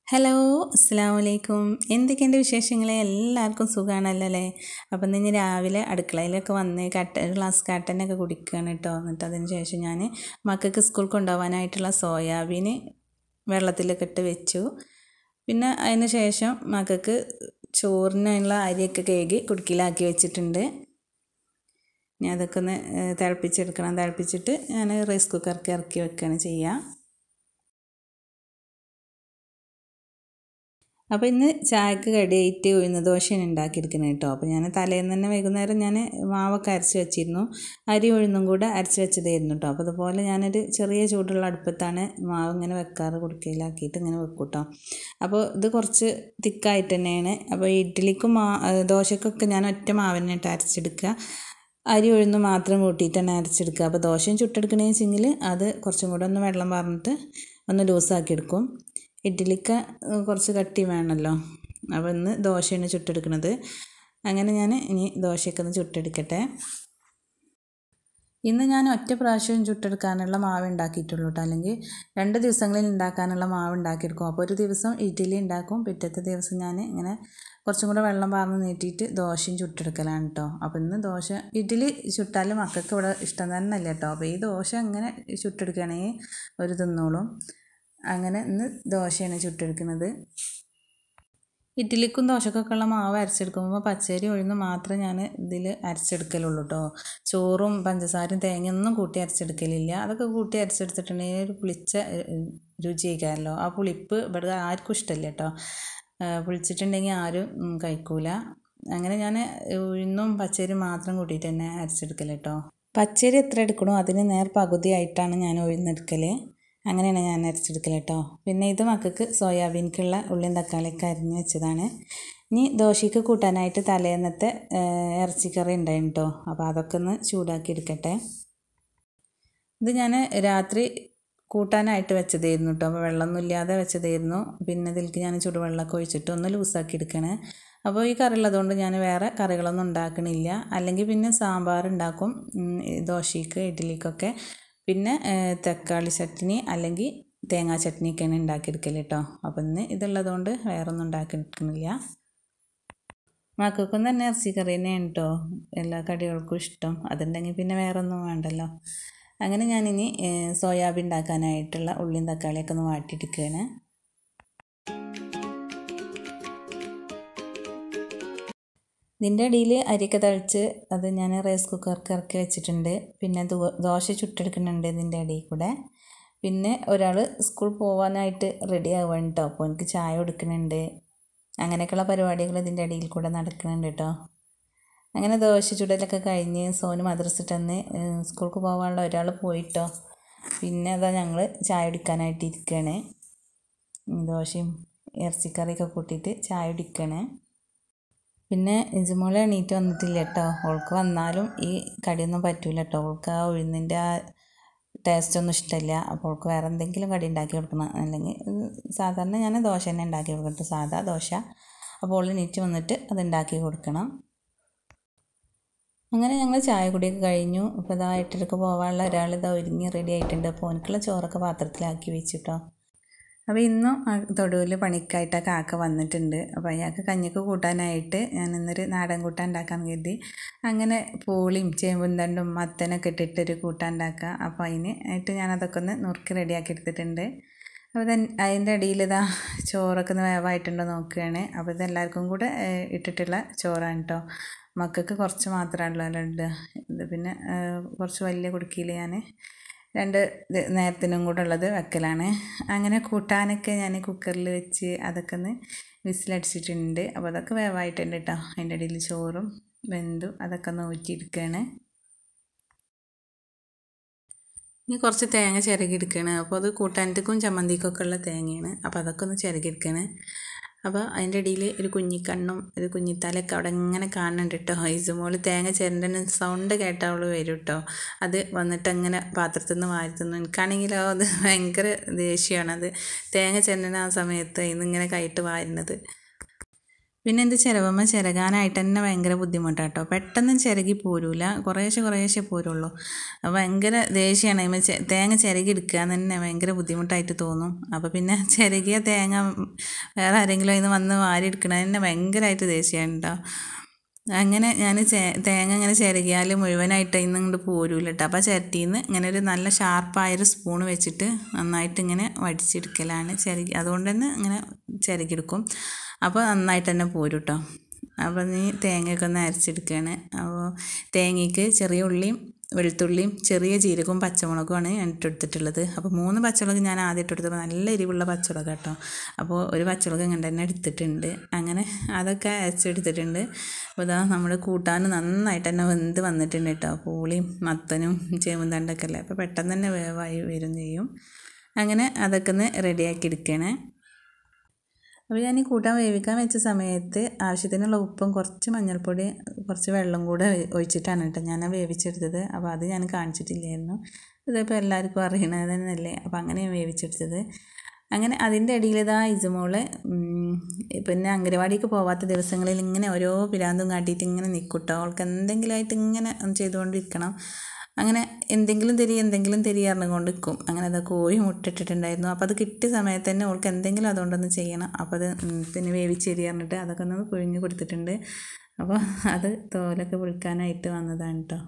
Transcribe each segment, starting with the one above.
Hello അസ്സാം വലൈക്കും എന്തൊക്കെയുണ്ട് വിശേഷങ്ങൾ എല്ലാവർക്കും സുഖമാണല്ലോ അല്ലേ അപ്പം ഇന്ന് രാവിലെ അടുക്കളയിലൊക്കെ വന്ന് കട്ട ഒരു ഗ്ലാസ് കട്ടനൊക്കെ കുടിക്കുകയാണ് കേട്ടോ എന്നിട്ട് അതിന് ശേഷം ഞാൻ മക്കൾക്ക് സ്കൂൾ കൊണ്ടുപോകാനായിട്ടുള്ള സോയാബീൻ വെള്ളത്തിലൊക്കെ ഇട്ട് വെച്ചു പിന്നെ അതിന് ശേഷം മക്കൾക്ക് ചോറിനുള്ള അരിയൊക്കെ കേകി കുടുക്കിലാക്കി വെച്ചിട്ടുണ്ട് ഞാൻ അതൊക്കെ ഒന്ന് തിളപ്പിച്ചെടുക്കണം തിളപ്പിച്ചിട്ട് ഞാൻ റൈസ് കുക്കർക്ക് ഇറക്കി വെക്കുകയാണ് ചെയ്യുക അപ്പോൾ ഇന്ന് ചായക്ക് കടിയായിട്ട് ഉഴുന്ന ദോശയാണ് ഉണ്ടാക്കിയിരിക്കുന്നത് കേട്ടോ അപ്പോൾ ഞാൻ തലേന്ന് തന്നെ വൈകുന്നേരം ഞാൻ മാവൊക്കെ അരച്ച് വെച്ചിരുന്നു അരി ഉഴുന്നും കൂടെ അരച്ച് വെച്ചതായിരുന്നു കേട്ടോ അപ്പോൾ അതുപോലെ ഞാനൊരു ചെറിയ ചൂടുള്ള അടുപ്പത്താണ് മാവ് ഇങ്ങനെ വെക്കാറ് കുടുക്കയിലാക്കിയിട്ട് ഇങ്ങനെ വെക്കും കേട്ടോ അപ്പോൾ ഇത് കുറച്ച് തിക്കായിട്ട് തന്നെയാണ് അപ്പോൾ ഇഡ്ഡലിക്കും മാ ദോശക്കൊക്കെ ഞാൻ ഒറ്റ മാവിനായിട്ട് അരച്ചെടുക്കുക അരി ഉഴുന്ന് മാത്രം കൂട്ടിയിട്ടാണ് അരച്ചെടുക്കുക അപ്പോൾ ദോശയും ചുട്ടെടുക്കണമെന്ന് വെച്ചെങ്കിൽ അത് കുറച്ചും കൂടെ ഒന്ന് വെള്ളം പറഞ്ഞിട്ട് ഒന്ന് ലൂസാക്കി എടുക്കും ഇഡ്ഡലിക്ക് കുറച്ച് കട്ടി വേണമല്ലോ അപ്പോൾ ഇന്ന് ദോശയാണ് ചുട്ടെടുക്കുന്നത് അങ്ങനെ ഞാൻ ഇനി ദോശയൊക്കെ ഒന്ന് ചുട്ടെടുക്കട്ടെ ഇന്ന് ഞാൻ ഒറ്റ പ്രാവശ്യം ചുട്ടെടുക്കാനുള്ള മാവ് ഉണ്ടാക്കിയിട്ടുള്ളൂ കേട്ടോ അല്ലെങ്കിൽ രണ്ട് ദിവസങ്ങളിൽ ഉണ്ടാക്കാനുള്ള മാവ് ഉണ്ടാക്കിയെടുക്കും അപ്പോൾ ഒരു ദിവസം ഇഡ്ഡലി ഉണ്ടാക്കും പിറ്റത്തെ ദിവസം ഞാൻ ഇങ്ങനെ കുറച്ചും കൂടെ വെള്ളം പാർന്ന് നീട്ടിയിട്ട് ദോശയും ചുട്ടെടുക്കലാണ് കേട്ടോ അപ്പോൾ ഇന്ന് ദോശ ഇഡ്ഡലി ചുട്ടാലും മക്കൾക്ക് ഇവിടെ ഇഷ്ടം തന്നെ അല്ല കേട്ടോ അപ്പോൾ ഈ ദോശ ഇങ്ങനെ ചുട്ടെടുക്കുകയാണെങ്കിൽ ഒരു തിന്നോളും അങ്ങനെ ഇന്ന് ദോശയാണ് ചുട്ടെടുക്കുന്നത് ഇഡ്ഡലിക്കും ദോശക്കൊക്കെ ഉള്ള മാവ് അരച്ചെടുക്കുമ്പോൾ പച്ചരി ഉഴുന്ന് മാത്രമേ ഞാൻ ഇതിൽ അരച്ചെടുക്കലുള്ളൂ കേട്ടോ ചോറും പഞ്ചസാരയും തേങ്ങയൊന്നും കൂട്ടി അരച്ചെടുക്കലില്ല അതൊക്കെ കൂട്ടി അരച്ചെടുത്തിട്ടുണ്ടെങ്കിൽ ഒരു പുളിച്ച രുചിയൊക്കെയല്ലോ ആ പുളിപ്പ് ഇവിടെ ആർക്കും ഇഷ്ടമില്ല കേട്ടോ പുളിച്ചിട്ടുണ്ടെങ്കിൽ ആരും കഴിക്കൂല അങ്ങനെ ഞാൻ ഉഴുന്നും പച്ചരി മാത്രം കൂട്ടിയിട്ട് തന്നെ അരച്ചെടുക്കൽ കേട്ടോ പച്ചരി എത്ര എടുക്കണോ അതിന് നേർ പകുതിയായിട്ടാണ് ഞാൻ ഉഴുന്നെടുക്കൽ അങ്ങനെയാണ് ഞാൻ അരച്ചെടുക്കൽ കേട്ടോ പിന്നെ ഇത് മക്കൾക്ക് സോയാബീൻക്കുള്ള ഉള്ളിയും തക്കാളിയൊക്കെ അരിഞ്ഞ് വെച്ചതാണ് ഇനി ദോശയ്ക്ക് കൂട്ടാനായിട്ട് തലേന്നത്തെ ഇറച്ചിക്കറി ഉണ്ടായിരുന്നു കേട്ടോ അപ്പോൾ അതൊക്കെ ഒന്ന് ചൂടാക്കി എടുക്കട്ടെ ഇത് ഞാൻ രാത്രി കൂട്ടാനായിട്ട് വെച്ചതായിരുന്നു കേട്ടോ അപ്പോൾ വെള്ളമൊന്നും ഇല്ലാതെ വെച്ചതായിരുന്നു പിന്നെ ഇതിലേക്ക് ഞാൻ ചൂടുവെള്ളമൊക്കെ ഒഴിച്ചിട്ട് ഒന്ന് ലൂസാക്കി എടുക്കണേ അപ്പോൾ ഈ കറി ഉള്ളതുകൊണ്ട് ഞാൻ വേറെ കറികളൊന്നും ഉണ്ടാക്കണില്ല അല്ലെങ്കിൽ പിന്നെ സാമ്പാർ ഉണ്ടാക്കും ദോശയ്ക്ക് ഇഡ്ഡലിക്കൊക്കെ പിന്നെ തക്കാളി ചട്നി അല്ലെങ്കിൽ തേങ്ങാ ചട്നിയൊക്കെയാണ് ഉണ്ടാക്കിയെടുക്കൽ കേട്ടോ അപ്പം ഇന്ന് ഇതുള്ളതുകൊണ്ട് വേറെ ഒന്നും ഉണ്ടാക്കിയെടുക്കുന്നില്ല മക്കൾക്കും തന്നെ ഇറച്ചി കറി തന്നെയാണ് കേട്ടോ എല്ലാ കടികൾക്കും ഇഷ്ടം അതുണ്ടെങ്കിൽ പിന്നെ വേറെ ഒന്നും വേണ്ടല്ലോ അങ്ങനെ ഞാനിനി സോയാബീൻ ഉണ്ടാക്കാനായിട്ടുള്ള ഉള്ളിയും തക്കാളിയൊക്കെ ഒന്ന് വാട്ടിയെടുക്കുകയാണ് ഇതിൻ്റെ അടിയിൽ അരിയൊക്കെ തളിച്ച് അത് ഞാൻ റൈസ് കുക്കർക്ക് ഇറക്കി വെച്ചിട്ടുണ്ട് പിന്നെ ദോശ ചുട്ടെടുക്കുന്നുണ്ട് ഇതിൻ്റെ അടിയിൽ കൂടെ പിന്നെ ഒരാൾ സ്കൂൾ പോകാനായിട്ട് റെഡി ആവുകയാണ് കേട്ടോ അപ്പോൾ എനിക്ക് ചായ കൊടുക്കുന്നുണ്ട് അങ്ങനെയൊക്കെയുള്ള പരിപാടികൾ ഇതിൻ്റെ അടിയിൽ കൂടെ നടക്കുന്നുണ്ട് കേട്ടോ അങ്ങനെ ദോശ ചുടലൊക്കെ കഴിഞ്ഞ് സോന് മദ്രസിട്ടന്ന് സ്കൂൾക്ക് പോകാനുള്ള ഒരാൾ പോയിട്ടോ പിന്നെ അതാ ഞങ്ങൾ ചായ കുടിക്കാനായിട്ട് ഇരിക്കുകയാണ് ദോശയും ഇറച്ചിക്കറിയൊക്കെ കൂട്ടിയിട്ട് ചായ കുടിക്കുകയാണ് പിന്നെ ഇജുമോളെ എണീറ്റ് വന്നിട്ടില്ല കേട്ടോ ഓൾക്ക് വന്നാലും ഈ കടിയൊന്നും പറ്റൂല കേട്ടോ ഓൾക്ക് ആ ഉഴുന്നിൻ്റെ ആ ടേസ്റ്റ് ഒന്നും ഇഷ്ടമില്ല അപ്പോൾ ഓൾക്ക് വേറെ എന്തെങ്കിലും കടി ഉണ്ടാക്കി കൊടുക്കണം അല്ലെങ്കിൽ സാധാരണ ഞാൻ ദോശ തന്നെ ഉണ്ടാക്കി കൊടുക്കട്ടെ സാധാ ദോശ അപ്പോൾ ഓൾ എണീറ്റ് വന്നിട്ട് അത് ഉണ്ടാക്കി കൊടുക്കണം അങ്ങനെ ഞങ്ങൾ ചായ കുടിയൊക്കെ കഴിഞ്ഞു ഇപ്പോൾ ഇതാ എട്ടരക്ക് പോകാനുള്ള ഒരാൾ ഇതാ ഒരുങ്ങി റെഡി ആയിട്ടുണ്ട് അപ്പോൾ എനിക്കുള്ള ചോറൊക്കെ പാത്രത്തിലാക്കി വെച്ചിട്ടോ അപ്പോൾ ഇന്നും തൊടുവിൽ പണിക്കായിട്ട് കാക്ക വന്നിട്ടുണ്ട് അപ്പോൾ അയാൾക്ക് കഞ്ഞിക്ക് കൂട്ടാനായിട്ട് ഞാൻ ഇന്നൊരു നാടൻ കൂട്ടാൻ ഉണ്ടാക്കാൻ കരുതി അങ്ങനെ പൂളിയും ചേമ്പും തണ്ടും മത്തനൊക്കെ ഇട്ടിട്ടൊരു കൂട്ടാൻ ഉണ്ടാക്കുക അപ്പോൾ അതിന് ആയിട്ട് ഞാനതൊക്കെ ഒന്ന് നുറുക്കി റെഡിയാക്കി എടുത്തിട്ടുണ്ട് അപ്പോൾ ഇത് അതിൻ്റെ അടിയിൽ ഇതാ ചോറൊക്കെ ഒന്ന് വേവായിട്ടുണ്ടോ നോക്കുകയാണ് അപ്പോൾ ഇതെല്ലാവർക്കും കൂടെ ഇട്ടിട്ടുള്ള ചോറാണ് കേട്ടോ മക്കൾക്ക് കുറച്ച് മാത്രമല്ല ഇടുക ഇത് പിന്നെ കുറച്ച് വലിയ കുടുക്കിയിൽ ഞാൻ രണ്ട് നേരത്തിനും കൂടെ ഉള്ളത് വെക്കലാണ് അങ്ങനെ കൂട്ടാനൊക്കെ ഞാൻ കുക്കറിൽ വെച്ച് അതൊക്കെ ഒന്ന് വിസിലടിച്ചിട്ടുണ്ട് അപ്പോൾ അതൊക്കെ വേവായിട്ടുണ്ട് കേട്ടോ അതിൻ്റെ ഇടയിൽ ചോറും വെന്തു അതൊക്കെ ഒന്ന് ഊറ്റിയെടുക്കുകയാണ് ഇനി കുറച്ച് തേങ്ങ ചിരകിയെടുക്കുകയാണ് അപ്പോൾ അത് കൂട്ടാനത്തേക്കും ചമ്മന്തിക്കൊക്കെ ഉള്ള തേങ്ങയാണ് അപ്പോൾ അതൊക്കെ ഒന്ന് ചിരകിയെടുക്കുകയാണ് അപ്പോൾ അതിൻ്റെ ഇടയിൽ ഒരു കുഞ്ഞിക്കണ്ണും ഒരു കുഞ്ഞിത്തലയൊക്കെ അവിടെ ഇങ്ങനെ കാണുന്നുണ്ട് കേട്ടോ ഇസുമോൾ തേങ്ങ ചിരണ്ടന് സൗണ്ട് കേട്ടാൽ അവൾ വരും കേട്ടോ അത് വന്നിട്ട് അങ്ങനെ പാത്രത്തിൽ നിന്ന് വാരി തിന്നു എനിക്കാണെങ്കിലോ അത് ഭയങ്കര ദേഷ്യമാണ് അത് തേങ്ങ ചിരണ്ടന ആ സമയത്ത് ഇന്നിങ്ങനെ കൈയിട്ട് വാരുന്നത് പിന്നെ എൻ്റെ ചിരവമ്മ ചിരകാനായിട്ട് തന്നെ ഭയങ്കര ബുദ്ധിമുട്ടാണ് കേട്ടോ പെട്ടെന്ന് ചിരകി പോരൂല കുറേശ്ശെ കുറേശ്ശെ പോരുള്ളൂ അപ്പോൾ ഭയങ്കര ദേഷ്യമാണ് അതിന്മേൽ ചെ- തേങ്ങ ചിരകി എടുക്കുക എന്ന് തന്നെ ഭയങ്കര ബുദ്ധിമുട്ടായിട്ട് തോന്നും അപ്പോൾ പിന്നെ ചിരകിയ തേങ്ങ വേറെ ആരെങ്കിലും അതിന് വന്ന് വാരി എടുക്കണത് തന്നെ ഭയങ്കരമായിട്ട് ദേഷ്യമാണ് കേട്ടോ അങ്ങനെ ഞാൻ തേങ്ങ ഇങ്ങനെ ചിരകിയാൽ മുഴുവനായിട്ട് അതിൽ നിന്ന് ഇങ്ങോട്ട് പോരൂല കേട്ടോ അപ്പോൾ ചിരട്ടിയിൽ നിന്ന് ഇങ്ങനെ ഒരു നല്ല ഷാർപ്പായൊരു സ്പൂൺ വെച്ചിട്ട് നന്നായിട്ട് ഇങ്ങനെ വടിച്ചെടുക്കലാണ് ചിരകി അതുകൊണ്ട് തന്നെ ഇങ്ങനെ ചിരകിയെടുക്കും അപ്പോൾ നന്നായിട്ട് തന്നെ പോരും കേട്ടോ അപ്പോൾ നീ തേങ്ങയൊക്കെ ഒന്ന് അരച്ചെടുക്കുകയാണ് അപ്പോൾ തേങ്ങയ്ക്ക് ചെറിയ ഉള്ളിയും വെളുത്തുള്ളിയും ചെറിയ ജീരകവും പച്ചമുളകുമാണ് ഞാൻ ഇട്ടെടുത്തിട്ടുള്ളത് അപ്പോൾ മൂന്ന് പച്ചമുളക് ഞാൻ ആദ്യം ഇട്ടെടുത്തപ്പോൾ നല്ല എരിവുള്ള പച്ചമുളക് കേട്ടോ അപ്പോൾ ഒരു പച്ചമുളക് ഇങ്ങനെ തന്നെ എടുത്തിട്ടുണ്ട് അങ്ങനെ അതൊക്കെ അരച്ചെടുത്തിട്ടുണ്ട് അപ്പോൾ ഇതാ നമ്മുടെ കൂട്ടാൻ നന്നായിട്ട് തന്നെ വെന്ത് വന്നിട്ടുണ്ട് കേട്ടോ പൂളിയും മത്തനും ചേമ്പുന്തണ്ടൊക്കെ അല്ലേ അപ്പോൾ പെട്ടെന്ന് തന്നെ വേവായി വരും ചെയ്യും അങ്ങനെ അതൊക്കെ ഒന്ന് റെഡിയാക്കി എടുക്കണേ അപ്പോൾ ഞാൻ ഈ കൂട്ടാൻ വേവിക്കാൻ വെച്ച സമയത്ത് ആവശ്യത്തിനുള്ള ഉപ്പും കുറച്ച് മഞ്ഞൾപ്പൊടി കുറച്ച് വെള്ളം കൂടെ ഒഴിച്ചിട്ടാണ് കേട്ടോ ഞാൻ വേവിച്ചെടുത്തത് അപ്പോൾ അത് ഞാൻ കാണിച്ചിട്ടില്ലായിരുന്നു ഇതിപ്പോൾ എല്ലാവർക്കും അറിയണത് തന്നെയല്ലേ അപ്പോൾ അങ്ങനെ ഞാൻ വേവിച്ചെടുത്തത് അങ്ങനെ അതിൻ്റെ ഇടയിൽ ഇതാ ഇജുമോള് ഉം, പിന്നെ അംഗനവാടിക്ക് പോവാത്ത ദിവസങ്ങളിൽ ഇങ്ങനെ ഓരോ പിരാന്തും കാട്ടിയിട്ട് ഇങ്ങനെ നിൽക്കൂട്ടോ അവൾക്ക് എന്തെങ്കിലുമായിട്ട് ഇങ്ങനെ ചെയ്തുകൊണ്ടിരിക്കണം അങ്ങനെ എന്തെങ്കിലും തരി എന്തെങ്കിലും തരി പറഞ്ഞുകൊണ്ട് നിൽക്കും അങ്ങനെ അത് കോഴി മുട്ടിട്ടിട്ടുണ്ടായിരുന്നു അപ്പോൾ അത് കിട്ടിയ സമയത്ത് തന്നെ അവൾക്ക് എന്തെങ്കിലും അതുകൊണ്ടൊന്ന് ചെയ്യണം അപ്പോൾ അത് ഉം, പിന്നെ വേവിച്ചേരി പറഞ്ഞിട്ട് അതൊക്കെ ഒന്ന് പുഴിഞ്ഞ് കൊടുത്തിട്ടുണ്ട് അപ്പോൾ അത് തോലൊക്കെ പൊളിക്കാനായിട്ട് വന്നതാണ് കേട്ടോ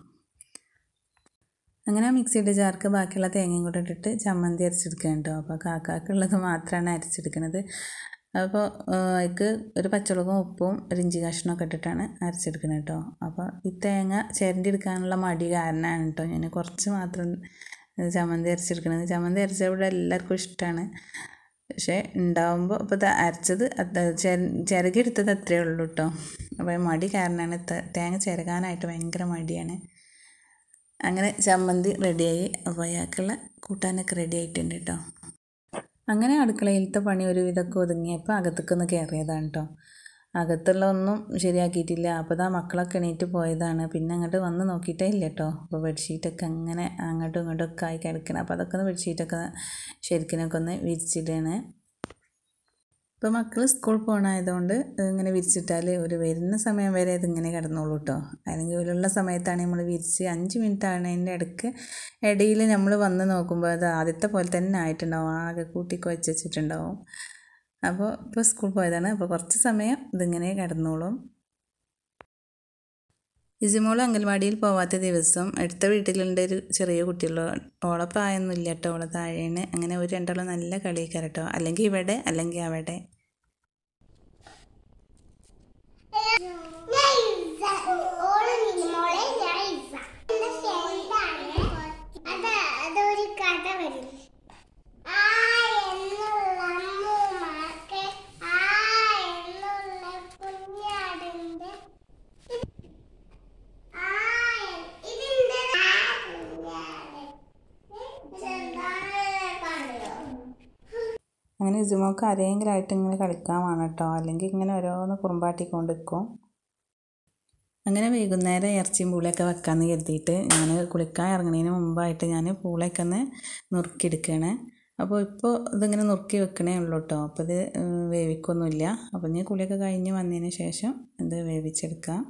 അങ്ങനെ ആ മിക്സിയുടെ ജാർക്ക് ബാക്കിയുള്ള തേങ്ങയും കൂടെ ഇട്ടിട്ട് ചമ്മന്തി അരച്ചെടുക്കാൻ കേട്ടോ അപ്പോൾ കാക്കാക്കുള്ളത് മാത്രമാണ് അരച്ചെടുക്കുന്നത് അപ്പോൾ അതിക്ക് ഒരു പച്ചമുളകും ഉപ്പും ഒരു ഇഞ്ചി കഷ്ണമൊക്കെ ഇട്ടിട്ടാണ് അരച്ചെടുക്കുന്നത് കേട്ടോ അപ്പോൾ ഈ തേങ്ങ ചിരണ്ടി എടുക്കാനുള്ള മടി കാരണമാണ് കേട്ടോ ഞാൻ കുറച്ച് മാത്രം ചമ്മന്തി അരച്ചെടുക്കുന്നത് ചമ്മന്തി അരച്ച ഇവിടെ എല്ലാവർക്കും ഇഷ്ടമാണ് പക്ഷേ ഉണ്ടാവുമ്പോൾ ഇപ്പോൾ ഇത് അരച്ചത് അത് ചെര- ചിരകിയെടുത്തത് അത്രയേ ഉള്ളൂ കേട്ടോ അപ്പോൾ മടി കാരണമാണ് ത- തേങ്ങ ചിരകാനായിട്ട് ഭയങ്കര മടിയാണ് അങ്ങനെ ചമ്മന്തി റെഡിയായി അപ്പോൾ അയാൾക്കുള്ള കൂട്ടാനൊക്കെ റെഡി ആയിട്ടുണ്ട് കേട്ടോ അങ്ങനെ അടുക്കളയിലത്തെ പണി ഒരു വിധമൊക്കെ ഒതുങ്ങിയപ്പോൾ അകത്തേക്കൊന്ന് കയറിയതാണ് കേട്ടോ അകത്തുള്ള ഒന്നും ശരിയാക്കിയിട്ടില്ല അപ്പോൾ ദാ മക്കളൊക്കെ എണീറ്റ് പോയതാണ് പിന്നെ അങ്ങോട്ട് വന്ന് നോക്കിയിട്ടേ ഇല്ല കേട്ടോ അപ്പോൾ ബെഡ്ഷീറ്റൊക്കെ അങ്ങനെ അങ്ങോട്ടും ഇങ്ങോട്ടും ഒക്കെ ആയി കിടക്കണം അപ്പോൾ അതൊക്കെ ഒന്ന് ബെഡ്ഷീറ്റൊക്കെ ശരിക്കിനൊക്കെ ഒന്ന് വിരിച്ചിടുകയാണ് ഇപ്പോൾ മക്കൾ സ്കൂൾ പോകണമായതുകൊണ്ട് ഇങ്ങനെ വിരിച്ചിട്ടാൽ ഒരു വരുന്ന സമയം വരെ ഇതിങ്ങനെ കിടന്നോളൂ കേട്ടോ അല്ലെങ്കിൽ ഒരുള്ള സമയത്താണ് നമ്മൾ വിരിച്ച് അഞ്ച് മിനിറ്റ് ആണതിൻ്റെ ഇടയ്ക്ക് ഇടയിൽ നമ്മൾ വന്ന് നോക്കുമ്പോൾ അത് ആദ്യത്തെ പോലെ തന്നെ ആയിട്ടുണ്ടാവും ആകെ കൂട്ടി കുഴച്ച് വെച്ചിട്ടുണ്ടാവും അപ്പോൾ ഇപ്പോൾ സ്കൂൾ പോയതാണ് അപ്പോൾ കുറച്ച് സമയം ഇതിങ്ങനെ കിടന്നോളും ഇസിമോൾ അംഗൻവാടിയിൽ പോവാത്ത ദിവസം അടുത്ത വീട്ടിലുണ്ട് ഒരു ചെറിയ കുട്ടിയുള്ള ഓളെ പ്രായമൊന്നുമില്ല കേട്ടോ ഓളെ താഴേണ് അങ്ങനെ ഒരു രണ്ടാളും നല്ല കളിയൊക്കെ കേട്ടോ അല്ലെങ്കിൽ ഇവിടെ അല്ലെങ്കിൽ അവിടെ ഓള് നിന്നോളെ ഞാൻ ഇസ. എന്റെ ഫ്രണ്ടാണ്. അത് അതൊരു കഥ വരും ആ എന്നുള്ള അമ്മൂമ്മക്ക് ആ എന്നുള്ള കുഞ്ഞാടിന്റെ ആ ഇതിന്റെ ആ കുഞ്ഞാട് ചെറുതായി കണ്ടോ അങ്ങനെ ഇസുമോക്ക് ആരെങ്കിലുമായിട്ട് ഇങ്ങനെ കളിക്കാൻ വേണം കേട്ടോ അല്ലെങ്കിൽ ഇങ്ങനെ ഓരോന്ന് കുറുമ്പാട്ടിക്കൊണ്ട് നിൽക്കും അങ്ങനെ വൈകുന്നേരം ഇറച്ചിയും പൂളയൊക്കെ വെക്കാമെന്ന് കരുതിയിട്ട് ഞാൻ കുളിക്കാൻ ഇറങ്ങുന്നതിന് മുമ്പായിട്ട് ഞാൻ പൂളയൊക്കെ ഒന്ന് നുറുക്കിയെടുക്കുകയാണ് അപ്പോൾ ഇപ്പോൾ ഇതിങ്ങനെ നുറുക്കി വെക്കണേ ഉള്ളൂ കേട്ടോ അപ്പോൾ ഇത് ഉം, വേവിക്കൊന്നുമില്ല അപ്പോൾ ഞാൻ കുളിയൊക്കെ കഴിഞ്ഞ് വന്നതിന് ശേഷം ഇത് വേവിച്ചെടുക്കാം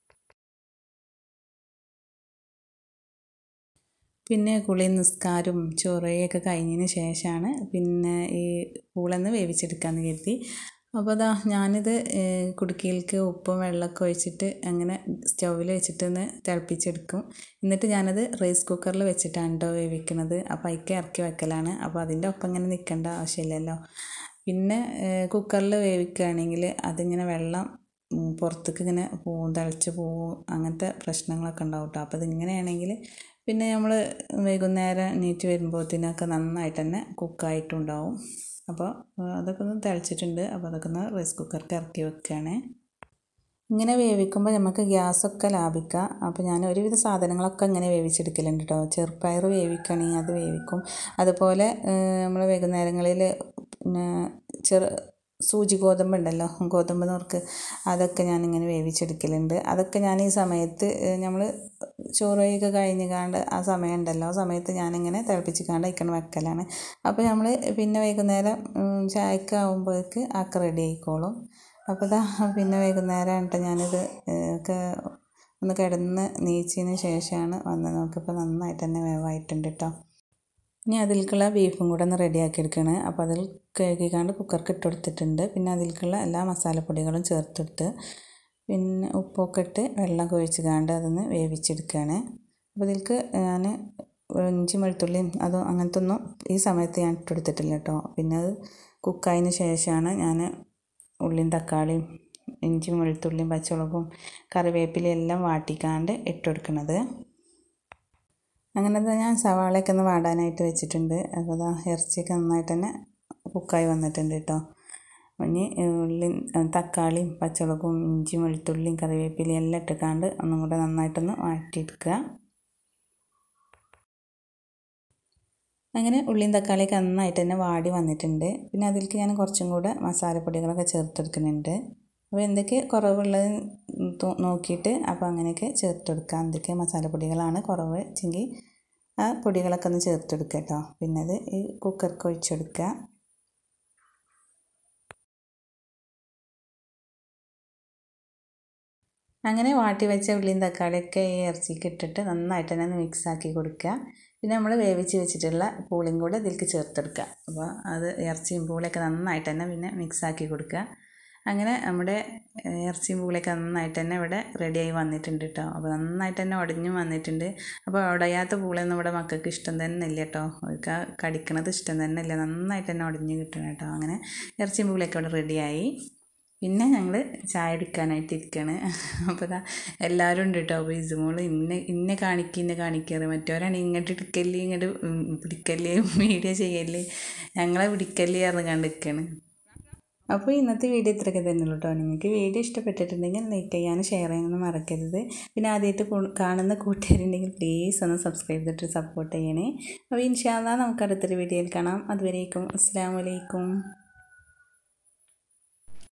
പിന്നെ കുളി നിസ്കാരും ചൊറയൊക്കെ കഴിഞ്ഞതിന് ശേഷമാണ് പിന്നെ ഈ പൂളന്ന് വേവിച്ചെടുക്കാമെന്ന് കരുതി അപ്പോൾ അതാ ഞാനിത് ഏഹ്, കുടുക്കയിലേക്ക് ഉപ്പും വെള്ളമൊക്കെ ഒഴിച്ചിട്ട് അങ്ങനെ സ്റ്റൗവിൽ വെച്ചിട്ട് ഒന്ന് തിളപ്പിച്ചെടുക്കും എന്നിട്ട് ഞാനത് റൈസ് കുക്കറിൽ വെച്ചിട്ടാണ് കേട്ടോ വേവിക്കുന്നത് അപ്പോൾ അതിലേക്ക് ഇറക്കി വെക്കലാണ് അപ്പോൾ അതിൻ്റെ ഒപ്പം ഇങ്ങനെ നിൽക്കേണ്ട ആവശ്യമില്ലല്ലോ പിന്നെ കുക്കറിൽ വേവിക്കുകയാണെങ്കിൽ അതിങ്ങനെ വെള്ളം ഉം, പുറത്തേക്ക് ഇങ്ങനെ പോവും തിളച്ച് പോവും അങ്ങനത്തെ പ്രശ്നങ്ങളൊക്കെ ഉണ്ടാവും കേട്ടോ അപ്പോൾ ഇതിങ്ങനെയാണെങ്കിൽ പിന്നെ നമ്മൾ വൈകുന്നേരം എണീറ്റ് വരുമ്പോഴത്തേനൊക്കെ നന്നായിട്ട് തന്നെ കുക്കായിട്ടുണ്ടാവും അപ്പോൾ ആ, അതൊക്കെ ഒന്ന് തിളച്ചിട്ടുണ്ട് അപ്പോൾ അതൊക്കെ ഒന്ന് റൈസ് കുക്കർക്ക് ഇറക്കി വെക്കുകയാണേ ഇങ്ങനെ വേവിക്കുമ്പോൾ നമുക്ക് ഗ്യാസൊക്കെ ലാഭിക്കാം അപ്പോൾ ഞാൻ ഒരുവിധ സാധനങ്ങളൊക്കെ ഇങ്ങനെ വേവിച്ചെടുക്കലുണ്ട് കേട്ടോ ചെറുപ്പയർ വേവിക്കുകയാണെങ്കിൽ അത് വേവിക്കും അതുപോലെ നമ്മൾ വൈകുന്നേരങ്ങളിൽ പിന്നെ ചെറു സൂചി ഗോതമ്പ് ഉണ്ടല്ലോ ഗോതമ്പ് നുറുക്ക് അതൊക്കെ ഞാനിങ്ങനെ വേവിച്ചെടുക്കലുണ്ട് അതൊക്കെ ഞാൻ ഈ സമയത്ത് നമ്മൾ ചോറ് കഴിയൊക്കെ കഴിഞ്ഞ് കാണ്ട് ആ സമയം ഉണ്ടല്ലോ ആ സമയത്ത് ഞാനിങ്ങനെ തിളപ്പിച്ച് കാണ്ട് അയക്കണം വെക്കലാണ് അപ്പോൾ നമ്മൾ പിന്നെ വൈകുന്നേരം ഉം, ചായക്ക് ആകുമ്പോഴേക്ക് ആക്കെ റെഡി ആയിക്കോളും അപ്പോൾ ഇതാ പിന്നെ വൈകുന്നേരം കേട്ടോ ഞാനിത് ഒക്കെ ഒന്ന് കിടന്ന് നീച്ചതിന് ശേഷമാണ് വന്നത് നോക്കിയപ്പോൾ നന്നായിട്ട് തന്നെ വേവായിട്ടുണ്ട് കേട്ടോ ഇനി അതിലേക്കുള്ള ബീഫും കൂടെ ഒന്ന് റെഡിയാക്കി എടുക്കുകയാണ് അപ്പോൾ അതിൽ കഴുകിക്കാണ്ട് കുക്കർക്ക് ഇട്ട് കൊടുത്തിട്ടുണ്ട് പിന്നെ അതിലേക്കുള്ള എല്ലാ മസാലപ്പൊടികളും ചേർത്തെടുത്ത് പിന്നെ ഉപ്പൊക്കെ ഇട്ട് വെള്ളം കൊഴിച്ച് കാണ്ട് അതൊന്ന് വേവിച്ചെടുക്കുകയാണ് അപ്പോൾ ഇതിലേക്ക് ഞാൻ ഇഞ്ചി വെളുത്തുള്ളിയും അതും അങ്ങനത്തെ ഒന്നും ഈ സമയത്ത് ഞാൻ ഇട്ടെടുത്തിട്ടില്ല കേട്ടോ പിന്നെ അത് കുക്കായതിന് ശേഷമാണ് ഞാൻ ഉള്ളിയും തക്കാളിയും ഇഞ്ചിയും വെളുത്തുള്ളിയും പച്ചമുളകും കറിവേപ്പിലയും എല്ലാം വാട്ടിക്കാണ്ട് ഇട്ടുകൊടുക്കുന്നത് അങ്ങനെ ഞാൻ സവാളയൊക്കെ ഒന്ന് വാടാനായിട്ട് വെച്ചിട്ടുണ്ട് അപ്പോൾ അതാ ഇറച്ചിയൊക്കെ നന്നായിട്ട് തന്നെ കുക്കായി വന്നിട്ടുണ്ട് കേട്ടോ ഇനി ഉള്ളി തക്കാളിയും പച്ചമുളകും ഇഞ്ചിയും വെളുത്തുള്ളിയും കറിവേപ്പിലയും എല്ലാം ഇട്ടിക്കാണ്ട് ഒന്നും കൂടെ നന്നായിട്ടൊന്ന് വാട്ടിയെടുക്കുക അങ്ങനെ ഉള്ളിയും തക്കാളിയൊക്കെ നന്നായിട്ട് തന്നെ വാടി വന്നിട്ടുണ്ട് പിന്നെ അതിലേക്ക് ഞാൻ കുറച്ചും കൂടെ മസാലപ്പൊടികളൊക്കെ ചേർത്തെടുക്കുന്നുണ്ട് അപ്പോൾ എന്തൊക്കെ കുറവുള്ളത് നോക്കിയിട്ട് അപ്പോൾ അങ്ങനെയൊക്കെ ചേർത്തെടുക്കുക എന്തൊക്കെ മസാലപ്പൊടികളാണ് കുറവ് വെച്ചെങ്കിൽ ആ പൊടികളൊക്കെ ഒന്ന് ചേർത്തെടുക്കുക കേട്ടോ പിന്നെ അത് ഈ കുക്കർക്ക് ഒഴിച്ചെടുക്കുക അങ്ങനെ വാട്ടി വെച്ച ഉള്ളിയും തക്കാളിയൊക്കെ ഈ ഇറച്ചിക്ക് ഇട്ടിട്ട് നന്നായിട്ട് തന്നെ മിക്സ് ആക്കി കൊടുക്കുക പിന്നെ നമ്മൾ വേവിച്ച് വെച്ചിട്ടുള്ള പൂളിയും കൂടെ ഇതിലേക്ക് ചേർത്തെടുക്കുക അപ്പോൾ അത് ഇറച്ചിയും പൂളയൊക്കെ നന്നായിട്ട് തന്നെ പിന്നെ മിക്സ് ആക്കി കൊടുക്കുക അങ്ങനെ നമ്മുടെ ഇറച്ചിയും പൂളയൊക്കെ നന്നായിട്ട് തന്നെ ഇവിടെ റെഡിയായി വന്നിട്ടുണ്ട് കേട്ടോ അപ്പോൾ നന്നായിട്ട് തന്നെ ഉടഞ്ഞും വന്നിട്ടുണ്ട് അപ്പോൾ ഉടയാത്ത പൂളയൊന്നും ഇവിടെ മക്കൾക്ക് ഇഷ്ടം തന്നെ ഇല്ല കേട്ടോ അവർക്ക് കടിക്കണത് ഇഷ്ടം തന്നെ ഇല്ല നന്നായിട്ട് തന്നെ ഉടഞ്ഞ് കിട്ടണം കേട്ടോ അങ്ങനെ ഇറച്ചിയും പൂളയൊക്കെ ഇവിടെ റെഡിയായി പിന്നെ ഞങ്ങൾ ചായ എടുക്കാനായിട്ട് ഇരിക്കുകയാണ് അപ്പോൾ ഇതാ എല്ലാവരും ഉണ്ട് കേട്ടോ അപ്പോൾ ഇസുമോള് ഇന്നെ ഇന്നെ കാണിക്കുക ഇന്നെ കാണിക്കാറ് മറ്റവരാണ് ഇങ്ങോട്ട് എടുക്കല്ലേ ഇങ്ങോട്ട് പിടിക്കല്ലേ വീഡിയോ ചെയ്യല്ലേ ഞങ്ങളെ പിടിക്കല്ലേ പറഞ്ഞ് കണ്ടിരിക്കുകയാണ് അപ്പോൾ ഇന്നത്തെ വീഡിയോ ഇത്രയൊക്കെ തന്നെ ഉള്ളൂ കേട്ടോ നിങ്ങൾക്ക് വീഡിയോ ഇഷ്ടപ്പെട്ടിട്ടുണ്ടെങ്കിൽ ലൈക്ക് ചെയ്യാനും ഷെയർ ചെയ്യാനൊന്നും മറക്കരുത് പിന്നെ ആദ്യമായിട്ട് കാണുന്ന കൂട്ടുകാരുണ്ടെങ്കിൽ പ്ലീസ് ഒന്ന് സബ്സ്ക്രൈബ് ചെയ്തിട്ട് സപ്പോർട്ട് ചെയ്യണേ അപ്പോൾ ഇൻഷാല്ലാ നമുക്ക് അടുത്തൊരു വീഡിയോയിൽ കാണാം അതുവരേക്കും അസ്സാം വലൈക്കും